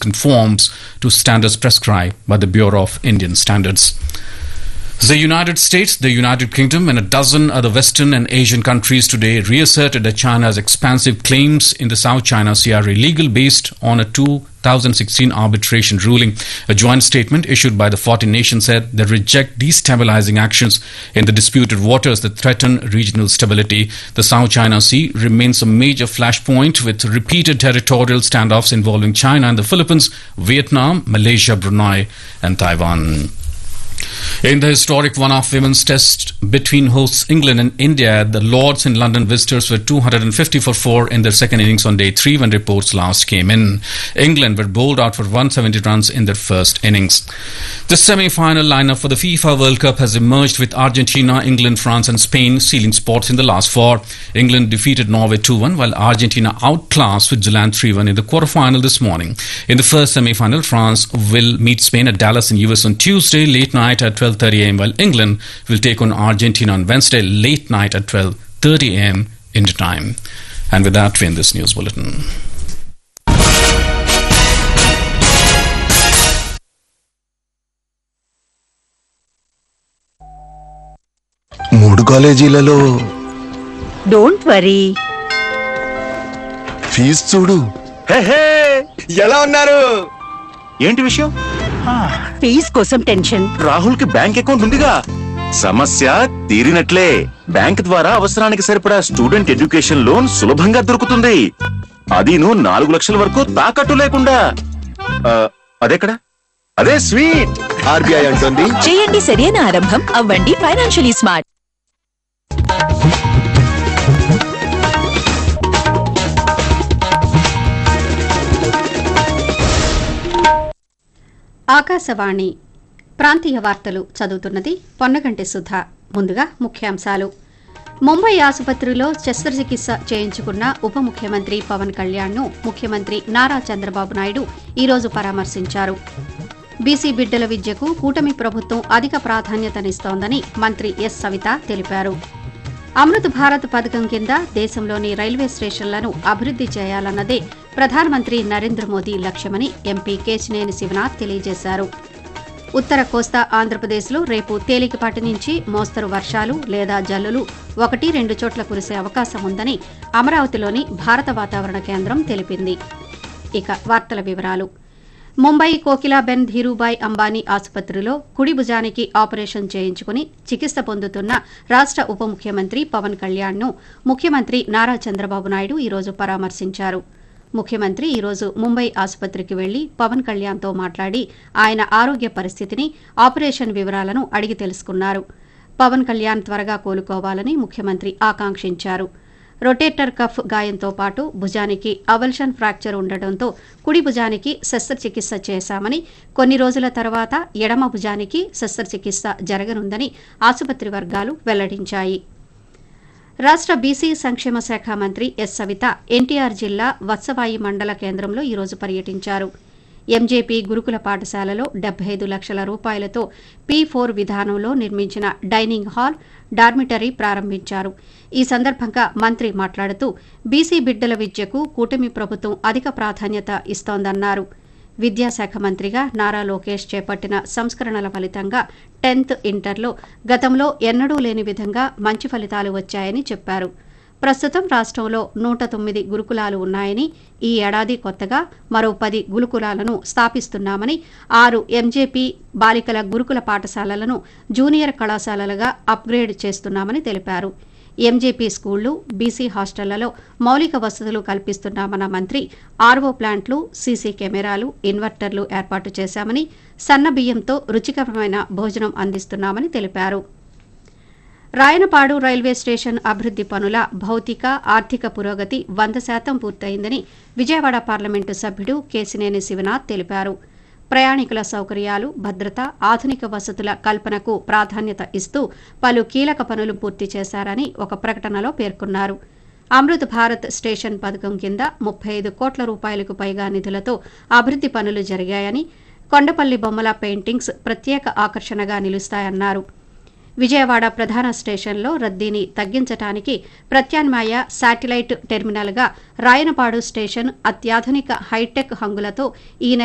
conforms to standards prescribed by the Bureau of Indian Standards. The United States, the United Kingdom, and a dozen other Western and Asian countries today reasserted that China's expansive claims in the South China Sea are illegal based on a 2016 arbitration ruling. A joint statement issued by the 40 nations said they reject destabilizing actions in the disputed waters that threaten regional stability. The South China Sea remains a major flashpoint with repeated territorial standoffs involving China and the Philippines, Vietnam, Malaysia, Brunei, and Taiwan. In the historic one-off women's test between hosts England and India at the Lords in London, visitors were 250 for 4 in their second innings on day 3 when reports last came in. England were bowled out for 170 runs in their first innings. The semi-final lineup for the FIFA World Cup has emerged with Argentina, England, France and Spain sealing spots in the last four. England defeated Norway 2-1 while Argentina outclassed Switzerland 3-1 in the quarter-final this morning. In the first semi-final, France will meet Spain at Dallas in US on Tuesday late night at 12:30 a.m. while England will take on Argentina on Wednesday late night at 12:30 a.m. India time. And with that, we end this news bulletin. మూడు కాలేజీలలో don't worry fee చూడు హే, హే, ఎలా ఉన్నారు ఏంటి విషయం fees కోసం tension Rahul కి bank account ఉందిగా సమస్య తీరినట్లే బ్యాంక్ ద్వారా అవసరానికి సరిపడా స్టూడెంట్ ఎడ్యుకేషన్ లోన్ సులభంగా దొరుకుతుంది అదీను నాలుగు లక్షల వరకు తాకట్టు లేకుండా ఆ, అదెక్కడ అదే స్వీట్ ఆర్బీఐ అంటుంది చేయండి సరైన ఆరంభం అవ్వండి ఫైనాన్షియలీ స్మార్ట్ ఆకాశవాణి ప్రాంతీయ వార్తలు చదువుతున్నది పొన్నగంటి సుధ ముందుగా ముఖ్యాంశాలు ముంబై ఆసుపత్రిలో శస్త్రచికిత్స చేయించుకున్న ఉప ముఖ్యమంత్రి పవన్ కళ్యాణ్ను ముఖ్యమంత్రి నారా చంద్రబాబు నాయుడు ఈరోజు పరామర్శించారు బీసీ బిడ్డల విద్యకు కూటమి ప్రభుత్వం అధిక ప్రాధాన్యతనిస్తోందని మంత్రి ఎస్ సవిత తెలిపారు అమృత్ భారత్ పథకం కింద దేశంలోని రైల్వే స్టేషన్లను అభివృద్ది చేయాలన్నదే ప్రధానమంత్రి నరేంద్ర మోదీ లక్ష్యమని ఎంపీ కేశినేని శివనాథ్ తెలియజేశారు ఉత్తర కోస్తా ఆంధ్రప్రదేశ్లో రేపు తేలికపాటి నుంచి మోస్తరు వర్షాలు లేదా జల్లులు ఒకటి రెండు చోట్ల కురిసే అవకాశం ఉందని అమరావతిలోని భారత వాతావరణ కేంద్రం తెలిపింది ఇక వార్తల వివరాలు ముంబై కోకిలాబెన్ ధీరూభాయ్ అంబానీ ఆసుపత్రిలో కుడి భుజానికి ఆపరేషన్ చేయించుకుని చికిత్స పొందుతున్న రాష్ట ఉప ముఖ్యమంత్రి పవన్ కళ్యాణ్ను ముఖ్యమంత్రి నారా చంద్రబాబు నాయుడు ఈరోజు పరామర్శించారు ముఖ్యమంత్రి ఈరోజు ముంబై ఆసుపత్రికి వెళ్లి పవన్ కళ్యాణ్తో మాట్లాడి ఆయన ఆరోగ్య పరిస్థితిని ఆపరేషన్ వివరాలను అడిగి తెలుసుకున్నారు పవన్ కళ్యాణ్ త్వరగా కోలుకోవాలని ముఖ్యమంత్రి ఆకాంక్షించారు రొటేటర్ కఫ్ గాయంతో పాటు భుజానికి అవల్షన్ ఫ్రాక్చర్ ఉండటంతో కుడి భుజానికి శస్త్రచికిత్స చేశామని కొన్ని రోజుల తర్వాత ఎడమ భుజానికి శస్త్రచికిత్స జరగనుందని ఆసుపత్రి వర్గాలు వెల్లడించాయి రాష్ట బీసీ సంక్షేమ శాఖ మంత్రి ఎస్ సవిత ఎన్టీఆర్ జిల్లా వత్సవాయి మండల కేంద్రంలో ఈరోజు పర్యటించారు ఎంజేపీ గురుకుల పాఠశాలలో డెబ్బై ఐదు లక్షల రూపాయలతో పీ ఫోర్ విధానంలో నిర్మించిన డైనింగ్ హాల్ డార్మిటరీ ప్రారంభించారు ఈ సందర్భంగా మంత్రి మాట్లాడుతూ బీసీ బిడ్డల విద్యకు కూటమి ప్రభుత్వం అధిక ప్రాధాన్యత ఇస్తోందన్నారు విద్యాశాఖ మంత్రిగా నారా లోకేష్ చేపట్టిన సంస్కరణల ఫలితంగా టెన్త్ ఇంటర్లో గతంలో ఎన్నడూ లేని విధంగా మంచి ఫలితాలు వచ్చాయని చెప్పారు ప్రస్తుతం రాష్ట్రంలో నూట తొమ్మిది గురుకులాలు ఉన్నాయని ఈ ఏడాది కొత్తగా మరో పది గురుకులాలను స్థాపిస్తున్నామని ఆరు ఎంజేపీ బాలికల గురుకుల పాఠశాలలను జూనియర్ కళాశాలలుగా అప్గ్రేడ్ చేస్తున్నామని తెలిపారు ఎంజేపీ స్కూళ్లు బీసీ హాస్టళ్లలో మౌలిక వసతులు కల్పిస్తున్నామన్న మంత్రి ఆర్వో ప్లాంట్లు సీసీ కెమెరాలు ఇన్వర్టర్లు ఏర్పాటు చేశామని సన్న బియ్యంతో రుచికరమైన భోజనం అందిస్తున్నామని తెలిపారు రాయనపాడు రైల్వే స్టేషన్ అభివృద్ది పనుల భౌతిక ఆర్థిక పురోగతి వంద శాతం పూర్తయిందని విజయవాడ పార్లమెంటు సభ్యుడు కేసినేని శివనాథ్ తెలిపారు ప్రయాణికుల సౌకర్యాలు భద్రత ఆధునిక వసతుల కల్పనకు ప్రాధాన్యత ఇస్తూ పలు కీలక పనులు పూర్తి చేశారని ఒక ప్రకటనలో పేర్కొన్నారు అమృత్ భారత్ స్టేషన్ పథకం కింద ముప్పై ఐదు కోట్ల రూపాయలకు పైగా నిధులతో అభివృద్ది పనులు జరిగాయని కొండపల్లి బొమ్మల పెయింటింగ్స్ ప్రత్యేక ఆకర్షణగా నిలుస్తాయన్నారు విజయవాడ ప్రధాన స్టేషన్లో రద్దీని తగ్గించడానికి ప్రత్యామ్నాయ శాటిలైట్ టెర్మినల్గా రాయనపాడు స్టేషన్ అత్యాధునిక హైటెక్ హంగులతో ఈ నెల